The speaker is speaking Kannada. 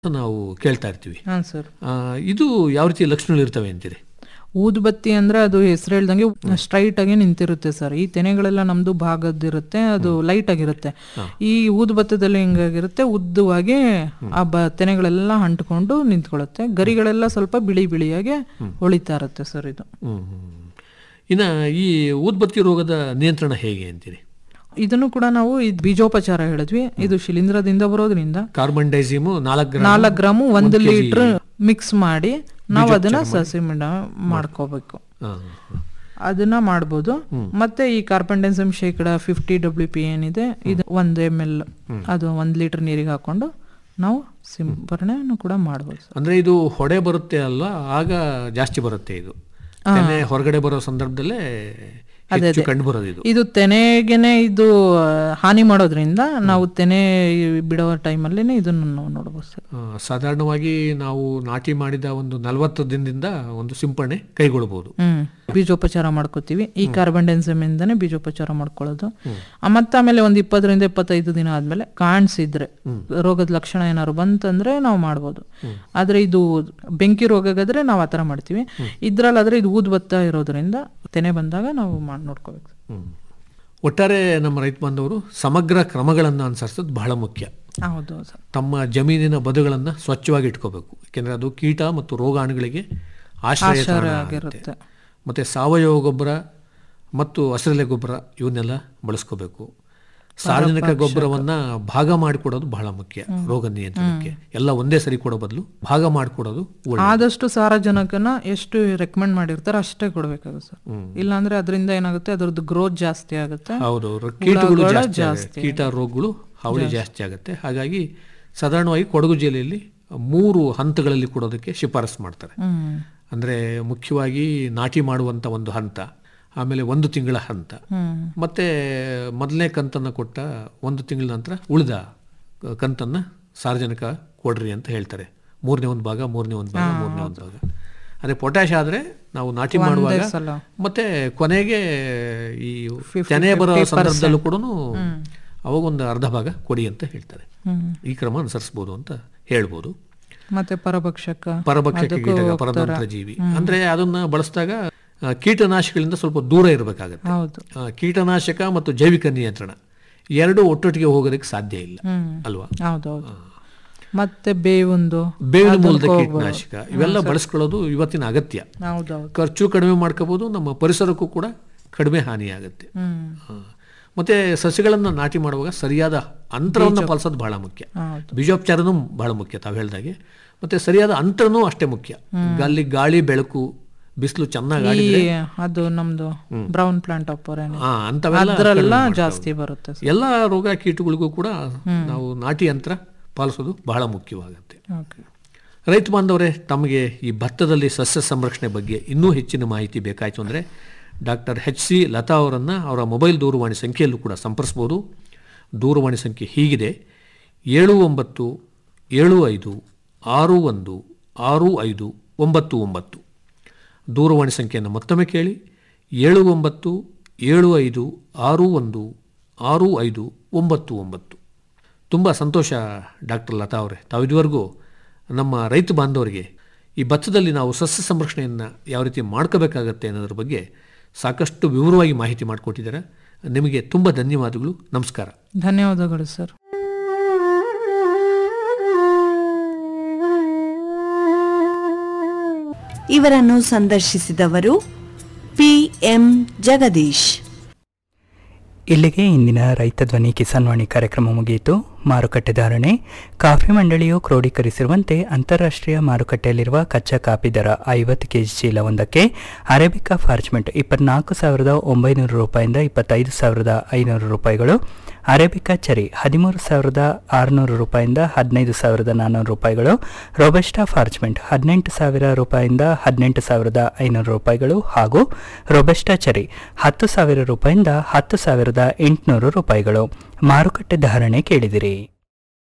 ನಾವು ಕೇಳ್ತಾ ಇರ್ತೀವಿ ಹಾಂ ಸರ್ ಆ, ಇದು ಯಾವ ರೀತಿ ಲಕ್ಷಣಗಳು ಇರ್ತವೆ ಅಂತೀರಿ ಊದುಬತ್ತಿ ಅಂದ್ರೆ ಅದು ಹೆಸರು ಹೇಳ್ದಂಗೆ ಸ್ಟ್ರೈಟ್ ಆಗಿ ನಿಂತಿರುತ್ತೆ ಸರ್ ಈ ತೆನೆಗಳೆಲ್ಲ ನಮ್ದು ಭಾಗದಿರುತ್ತೆ ಅದು ಲೈಟ್ ಆಗಿರುತ್ತೆ ಈ ಊದುಬತ್ತದಲ್ಲಿ ಹಿಂಗಾಗಿರುತ್ತೆ ಉದ್ದವಾಗಿ ಆ ಬ ತೆನೆಗಳೆಲ್ಲ ಅಂಟ್ಕೊಂಡು ನಿಂತ್ಕೊಳ್ಳುತ್ತೆ ಗರಿಗಳೆಲ್ಲ ಸ್ವಲ್ಪ ಬಿಳಿ ಬಿಳಿಯಾಗಿ ಹೊಳಿತಾ ಇರುತ್ತೆ ಸರ್ ಇದು ಹ್ಮ್, ಹ್ಮ್. ಇನ್ನ ಈ ಊದ್ಬತ್ತಿ ರೋಗದ ನಿಯಂತ್ರಣ ಹೇಗೆ ಅಂತೀರಿ ಇದನ್ನು ಕೂಡ ನಾವು ಇದು ಬೀಜೋಪಚಾರ ಹೇಳಿದ್ವಿ ಇದು ಶಿಲೀಂಧ್ರದಿಂದ ಬರೋದ್ರಿಂದ ಕಾರ್ಬನ್ ಡೈಸಿಮು ನಾಲ್ಕು ಗ್ರಾಮ್ ನಾಲ್ಕು ಗ್ರಾಮು ಒಂದು ಲೀಟರ್ ಮಿಕ್ಸ್ ಮಾಡಿ ನಾವು ಅದನ್ನ ಸಸಿ ಮಿಡ ಮಾಡ್ಕೋಬೇಕು ಆ, ಆ. ಅದನ್ನ ಮಾಡ್ಬೋದು ಮತ್ತೆ ಈ ಕಾರ್ಬನ್ ಡೈಸಮ್ ಶೇಕಡ ಫಿಫ್ಟಿ ಡಬ್ಲ್ಯೂ ಪಿ ಏನಿದೆ ಇದು ಒಂದ್ ಎಮ್ ಎಲ್ ಅದು ಒಂದ್ ಲೀಟರ್ ನೀರಿಗೆ ಹಾಕೊಂಡು ನಾವು ಸಿಂಪರಣೆಯನ್ನು ಕೂಡ ಮಾಡ್ಬೋದು ಸರ್ ಅಂದ್ರೆ ಇದು ಹೊಡೆ ಬರುತ್ತೆ ಅಲ್ವಾ ಆಗ ಜಾಸ್ತಿ ಬರುತ್ತೆ ಇದು ತೆನೆ ಹೊರಗಡೆ ಬರೋ ಸಂದರ್ಭದಲ್ಲೇ ಹೆಚ್ಚು ಕಂಡು ಬರೋದು ಇದು ಇದು ತೆನೆಗೆನೆ ಇದು ಆ, ಹಾನಿ ಮಾಡೋದ್ರಿಂದ ನಾವು ತೆನೆ ಬಿಡೋ ಟೈಮಲ್ಲೇ ಇದನ್ನು ನಾವು ನೋಡ್ಬೋದು ಸರ್ ಆ, ಸಾಧಾರಣವಾಗಿ ನಾವು ನಾಟಿ ಮಾಡಿದ ಒಂದು ನಲವತ್ತು ದಿನದಿಂದ ಒಂದು ಸಿಂಪರಣೆ ಕೈಗೊಳ್ಳಬಹುದು ಹ್ಮ್ ಬೀಜೋಪಚಾರ ಮಾಡ್ಕೋತೀವಿ ಈ ಕಾರ್ಬನ್ ಡೈನ್ಸಮ್ ಇಂದಾನೆ ಬೀಜೋಪಚಾರ ಮಾಡ್ಕೊಳ್ಳೋದು ಆ, ಮತ್ತೆ ಆಮೇಲೆ ಒಂದ್ ಇಪ್ಪತ್ತರಿಂದ ಇಪ್ಪತ್ತೈದು ದಿನ ಆದ್ಮೇಲೆ ಕಾಣಿಸಿದ್ರೆ ರೋಗದ ಲಕ್ಷಣ ಏನಾದ್ರು ಬಂತಂದ್ರೆ ನಾವು ಮಾಡ್ಬೋದು ಆದ್ರೆ ಇದು ಬೆಂಕಿ ರೋಗಗಾದ್ರೆ ನಾವು ಆತರ ಮಾಡ್ತೀವಿ ಇದ್ರಲ್ಲಾದ್ರೆ ಇದು ಊದ್ ಬತ್ತ ಇರೋದ್ರಿಂದ ತೆನೆ ಬಂದಾಗ ನಾವು ಮಾಡಿ ನೋಡ್ಕೋಬೇಕು ಹ್ಮ್. ಒಟ್ಟಾರೆ ನಮ್ಮ ರೈತ ಬಾಂಧವರು ಸಮಗ್ರ ಕ್ರಮಗಳನ್ನು ಅನುಸರಿಸೋದು ಬಹಳ ಮುಖ್ಯ ಹೌದು ಸರ್ ತಮ್ಮ ಜಮೀನಿನ ಬದುಗಳನ್ನು ಸ್ವಚ್ಛವಾಗಿ ಇಟ್ಕೋಬೇಕು ಯಾಕೆಂದರೆ ಅದು ಕೀಟ ಮತ್ತು ರೋಗಾಣುಗಳಿಗೆ ಆಶ್ರಯ ತಾಣ ಆಗುತ್ತೆ. ಆಗಿರುತ್ತೆ ಮತ್ತು ಸಾವಯವ ಗೊಬ್ಬರ ಮತ್ತು ಹಸಿರೆಲೆ ಗೊಬ್ಬರ ಇವನ್ನೆಲ್ಲ ಬಳಸ್ಕೋಬೇಕು ಸಾರ್ವಜನಿಕ ಗೊಬ್ಬರವನ್ನ ಭಾಗ ಮಾಡಿಕೊಡೋದು ಬಹಳ ಮುಖ್ಯ ರೋಗ ನಿಯಂತ್ರಣಕ್ಕೆ ಎಲ್ಲ ಒಂದೇ ಸರಿ ಕೊಡೋ ಬದಲು ಭಾಗ ಮಾಡಿಕೊಡೋದು ಒಳ್ಳೆ ಆದಷ್ಟು ಸಾರಜನಕನ ಎಷ್ಟು ರೆಕಮೆಂಡ್ ಮಾಡಿರ್ತಾರೆ ಅಷ್ಟೇ ಕೊಡ್ಬೇಕಾಗುತ್ತೆ ಸರ್ ಇಲ್ಲಾಂದ್ರೆ ಅದರಿಂದ ಏನಾಗುತ್ತೆ ಅದ್ರದ್ದು ಗ್ರೋತ್ ಜಾಸ್ತಿ ಆಗುತ್ತೆ ಹೌದು ರ- ಕೀಟಗಳು ಜಾಸ್ತಿ ಆಗುತ್ತೆ. ಕೀಟ ರೋಗಗಳು ಹಾವಳಿ ಜಾಸ್ತಿ ಆಗುತ್ತೆ ಹಾಗಾಗಿ ಸಾಧಾರಣವಾಗಿ ಕೊಡಗು ಜಿಲ್ಲೆಯಲ್ಲಿ ಮೂರು ಹಂತಗಳಲ್ಲಿ ಕೊಡೋದಕ್ಕೆ ಶಿಫಾರಸು ಮಾಡ್ತಾರೆ ಹ್ಮ್ ಅಂದರೆ ಮುಖ್ಯವಾಗಿ ನಾಟಿ ಮಾಡುವಂಥ ಒಂದು ಹಂತ ಆಮೇಲೆ ಒಂದು ತಿಂಗಳ ಹಂತ ಹ್ಮ್ ಮತ್ತೆ ಮೊದಲನೇ ಕಂತನ್ನು ಕೊಟ್ಟ ಒಂದು ತಿಂಗಳ ನಂತರ ಉಳಿದ ಕಂತನ್ನು ಸಾರ್ವಜನಿಕ ಕೊಡ್ರಿ ಅಂತ ಹೇಳ್ತಾರೆ ಮೂರನೇ ಒಂದು ಭಾಗ ಮೂರನೇ ಒಂದು ಭಾಗ ಮೂರನೇ ಒಂದು ಭಾಗ ಅದೇ ಪೊಟ್ಯಾಶ್ ಆದರೆ ನಾವು ನಾಟಿ ಮಾಡುವಾಗ ಸಲ ಮತ್ತೆ ಕೊನೆಗೆ ಈ ತೆನೆ ಬರೋ ಸಂದರ್ಭದಲ್ಲೂ ಕೂಡ ಅವಾಗ ಒಂದು ಅರ್ಧ ಭಾಗ ಕೊಡಿ ಅಂತ ಹೇಳ್ತಾರೆ ಹ್ಮ್ ಈ ಕ್ರಮ ಅನುಸರಿಸ್ಬೋದು ಅಂತ ಹೇಳ್ಬೋದು ಮತ್ತೆ ಪರಭಕ್ಷಕ ಪರಭಕ್ಷಕ ಕೀಟಕ ಪರತಂತ್ರ ಜೀವಿ ಅಂದ್ರೆ ಅದನ್ನ ಬಳಸಿದಾಗ ಆ, ಕೀಟನಾಶಕಗಳಿಂದ ಸ್ವಲ್ಪ ದೂರ ಇರಬೇಕಾಗತ್ತೆ ಹೌದು ಆ, ಕೀಟನಾಶಕ ಮತ್ತು ಜೈವಿಕ ನಿಯಂತ್ರಣ ಎರಡು ಒಟ್ಟೊಟ್ಟಿಗೆ ಹೋಗೋದಕ್ಕೆ ಸಾಧ್ಯ ಇಲ್ಲ ಹ್ಮ್ ಅಲ್ವಾ ಹೌದೌದು ಮತ್ತೆ ಬೇವೊಂದು ಬೇವಿನ ಮೂಲದ ಕೀಟನಾಶಕ ಇವೆಲ್ಲ ಬಳಸ್ಕೊಳ್ಳೋದು ಇವತ್ತಿನ ಅಗತ್ಯ ಹೌದೌದು ಖರ್ಚು ಕಡಿಮೆ ಮಾಡ್ಕೋಬಹುದು ನಮ್ಮ ಪರಿಸರಕ್ಕೂ ಕೂಡ ಕಡಿಮೆ ಹಾನಿಯಾಗುತ್ತೆ ಹ್ಮ್ ಆ, ಮತ್ತೆ ಸಸ್ಯಗಳನ್ನು ನಾಟಿ ಮಾಡುವಾಗ ಸರಿಯಾದ ಅಂತರವನ್ನು ಪಾಲಿಸೋದು ಬಹಳ ಮುಖ್ಯ ಹೌದು ಬೀಜೋಪಚಾರನೂ ಬಹಳ ಮುಖ್ಯ ತಾವು ಹೇಳ್ದಾಗೆ ಮತ್ತೆ ಸರಿಯಾದ ಅಂತರನೂ ಅಷ್ಟೇ ಮುಖ್ಯ ಅಲ್ಲಿ ಗಾಳಿ ಬೆಳಕು ಬಿಸಿಲು ಚೆನ್ನಾಗಿ ಈ ಆಡಿದ್ರೆ ಅದು ನಮ್ದು ಬ್ರೌನ್ ಪ್ಲಾಂಟ್ ಅಪ್ಪರ್ ಆ, ಅಂಥವೆಲ್ಲ ಅದ್ರೆಲ್ಲ ಜಾಸ್ತಿ ಬರುತ್ತೆ ಸರ್ ಎಲ್ಲ ರೋಗ ಕೀಟಗಳಿಗೂ ಕೂಡ ನಾವು ನಾಟಿ ಯಂತ್ರ ಪಾಲಿಸೋದು ಬಹಳ ಮುಖ್ಯವಾಗುತ್ತೆ ಓಕೆ ರೈತ ಬಾಂಧವರೇ ತಮಗೆ ಈ ಭತ್ತದಲ್ಲಿ ಸಸ್ಯ ಸಂರಕ್ಷಣೆ ಬಗ್ಗೆ ಇನ್ನೂ ಹೆಚ್ಚಿನ ಮಾಹಿತಿ ಬೇಕಾಯಿತು ಅಂದರೆ ಡಾಕ್ಟರ್ ಎಚ್ ಸಿ ಲತಾ ಅವರನ್ನು ಅವರ ಮೊಬೈಲ್ ದೂರವಾಣಿ ಸಂಖ್ಯೆಯಲ್ಲೂ ಕೂಡ ಸಂಪರ್ಸ್ಬೋದು ದೂರವಾಣಿ ಸಂಖ್ಯೆ ಹೀಗಿದೆ ಏಳು ಒಂಬತ್ತು ಏಳು ಐದು ಆರು ಒಂದು ಆರು ಐದು ಒಂಬತ್ತು ಒಂಬತ್ತು ದೂರವಾಣಿ ಸಂಖ್ಯೆಯನ್ನು ಮತ್ತೊಮ್ಮೆ ಕೇಳಿ ಏಳು ಒಂಬತ್ತು ಏಳು ಐದು ಆರು ಒಂದು ಆರು ಐದು ಒಂಬತ್ತು ಒಂಬತ್ತು ತುಂಬ ಸಂತೋಷ ಡಾಕ್ಟರ್ ಲತಾ ಅವರೇ ತಾವು ಇದುವರೆಗೂ ನಮ್ಮ ರೈತ ಬಾಂಧವರಿಗೆ ಈ ಭತ್ತದಲ್ಲಿ ನಾವು ಸಸ್ಯ ಸಂರಕ್ಷಣೆಯನ್ನು ಯಾವ ರೀತಿ ಮಾಡ್ಕೋಬೇಕಾಗತ್ತೆ ಅನ್ನೋದ್ರ ಬಗ್ಗೆ ಸಾಕಷ್ಟು ವಿವರವಾಗಿ ಮಾಹಿತಿ ಮಾಡಿಕೊಟ್ಟಿದ್ದಾರೆ ನಿಮಗೆ ತುಂಬ ಧನ್ಯವಾದಗಳು ನಮಸ್ಕಾರ ಧನ್ಯವಾದಗಳು ಸರ್ ಇವರನ್ನು ಸಂದರ್ಶಿಸಿದವರು ಪಿ ಎಂ ಜಗದೀಶ್ ಇಲ್ಲಿಗೆ ಇಂದಿನ ರೈತ ಧ್ವನಿ ಕಿಸಾನ್ ವಾಣಿ ಕಾರ್ಯಕ್ರಮ ಮುಗಿಯಿತು ಮಾರುಕಟ್ಟೆ ಧಾರಣೆ ಕಾಫಿ ಮಂಡಳಿಯು ಕ್ರೋಢೀಕರಿಸಿರುವಂತೆ ಅಂತಾರಾಷ್ಟ್ರೀಯ ಮಾರುಕಟ್ಟೆಯಲ್ಲಿರುವ ಕಚ್ಚಾ ಕಾಫಿ ದರ ಐವತ್ತು ಕೆಜಿ ಚೀಲವೊಂದಕ್ಕೆ ಅರೇಬಿಕಾ ಫಾರ್ಚ್ಮೆಂಟ್ ಇಪ್ಪತ್ನಾಲ್ಕು ಸಾವಿರದ ಒಂಬೈನೂರು ರೂಪಾಯಿಂದ ಇಪ್ಪತ್ತೈದು ಸಾವಿರದ ಐನೂರು ರೂಪಾಯಿಗಳು ಅರೇಬಿಕಾ ಚರಿ ಹದಿಮೂರು ಸಾವಿರದ ಆರುನೂರು ರೂಪಾಯಿಂದ ಹದಿನೈದು ಸಾವಿರದ ನಾನ್ನೂರು ರೂಪಾಯಿಗಳು ರೊಬೆಸ್ಟಾ ಫಾರ್ಚ್ಮೆಂಟ್ ಹದಿನೆಂಟು ಸಾವಿರ ರೂಪಾಯಿಂದ ಹದಿನೆಂಟು ಸಾವಿರದ ಐನೂರು ರೂಪಾಯಿಗಳು ಹಾಗೂ ರೊಬೆಸ್ಟಾ ಚರಿ ಹತ್ತು ಸಾವಿರ ರೂಪಾಯಿಂದ ಹತ್ತು ಸಾವಿರದ ಎಂಟುನೂರು ರೂಪಾಯಿಗಳು ಮಾರುಕಟ್ಟೆ ಧಾರಣೆ ಕೇಳಿದಿರಿ